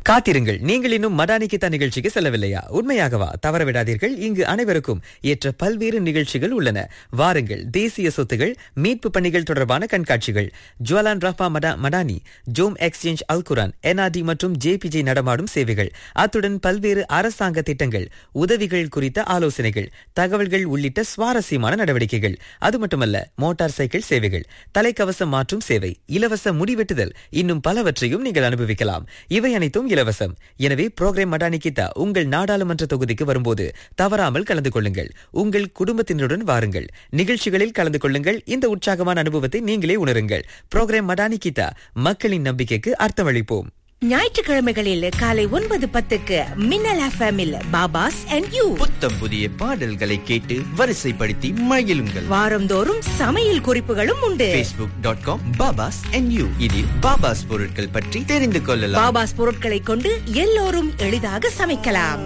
காத்திருங்கள் நீங்கள் இன்னும் மடானிக்கித்தா நிகழ்ச்சிக்கு செல்லவில்லையா உண்மையாகவா தவற விடாதீர்கள் இங்கு அனைவருக்கும் ஏற்ற பல்வேறு நிகழ்ச்சிகள் உள்ளன வாருங்கள் தேசிய சொத்துகள் மீட்பு பணிகள் தொடர்பான கண்காட்சிகள் ஜுவலான் ரஹ்மா மடா மடானி ஜோம் எக்ஸ்சேஞ்ச் அல்குரான் என்ஆர்டி மற்றும் ஜேபிஜே நடமாடும் சேவைகள் அத்துடன் பல்வேறு அரசாங்க திட்டங்கள் உதவிகள் குறித்த ஆலோசனைகள் தகவல்கள் உள்ளிட்ட சுவாரஸ்யமான நடவடிக்கைகள் அது மட்டுமல்ல மோட்டார் சைக்கிள் சேவைகள் தலைக்கவசம் மாற்றும் சேவை இலவச முடிவெட்டுதல் இன்னும் பலவற்றையும் நீங்கள் அனுபவிக்கலாம் இவை அனைத்தும் இலவசம் எனவே புரோகிராம் மடானிக்கித்தா உங்கள் நாடாளுமன்ற தொகுதிக்கு வரும்போது தவறாமல் கலந்து கொள்ளுங்கள் உங்கள் குடும்பத்தினருடன் வாருங்கள் நிகழ்ச்சிகளில் கலந்து கொள்ளுங்கள் இந்த உற்சாகமான அனுபவத்தை நீங்களே உணருங்கள் புரோகிராம் மடானிக்கித்தா மக்களின் நம்பிக்கைக்கு அர்த்தமளிப்போம் ஞாயிற்றுக்கிழமைகளில் காலை ஒன்பது பத்துக்கு மின்னல் எஃப்எம்மில் பாபாஸ் அண்ட் யூ புத்தம் புதிய பாடல்களை கேட்டு வரிசைப்படுத்தி மகிழுங்கள் வாரந்தோறும் சமையல் குறிப்புகளும் உண்டு facebook.com dot com Baba's and you இதில் பாபாஸ் பொருட்கள் பற்றி தெரிந்து கொள்ளலாம் பாபாஸ் பொருட்களை கொண்டு எல்லோரும் எளிதாக சமைக்கலாம்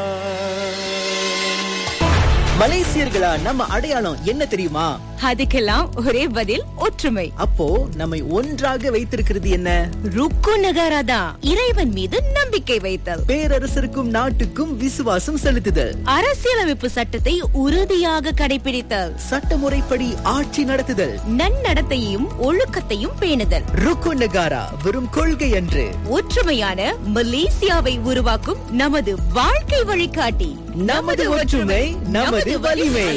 மலேசியர்களா நம்ம அடையாளம் என்ன தெரியுமா அதுக்கெல்லாம் ஒரே பதில் ஒற்றுமை அப்போ நம்மை ஒன்றாக வைத்திருக்கிறது என்ன ருக்கு நகாராதா இறைவன் மீது நம்பிக்கை வைத்தல் பேரரசருக்கும் நாட்டுக்கும் விசுவாசம் செலுத்துதல் அரசியலமைப்பு சட்டத்தை உறுதியாக கடைபிடித்தல் சட்டமுறைப்படி ஆட்சி நடத்துதல் நன்னடத்தையும் ஒழுக்கத்தையும் பேணுதல் ருக்கு நகாரா வெறும் கொள்கை அன்று ஒற்றுமையான மலேசியாவை உருவாக்கும் நமது வாழ்க்கை வழிகாட்டி நமது ஒற்றுமை நமது வலிமை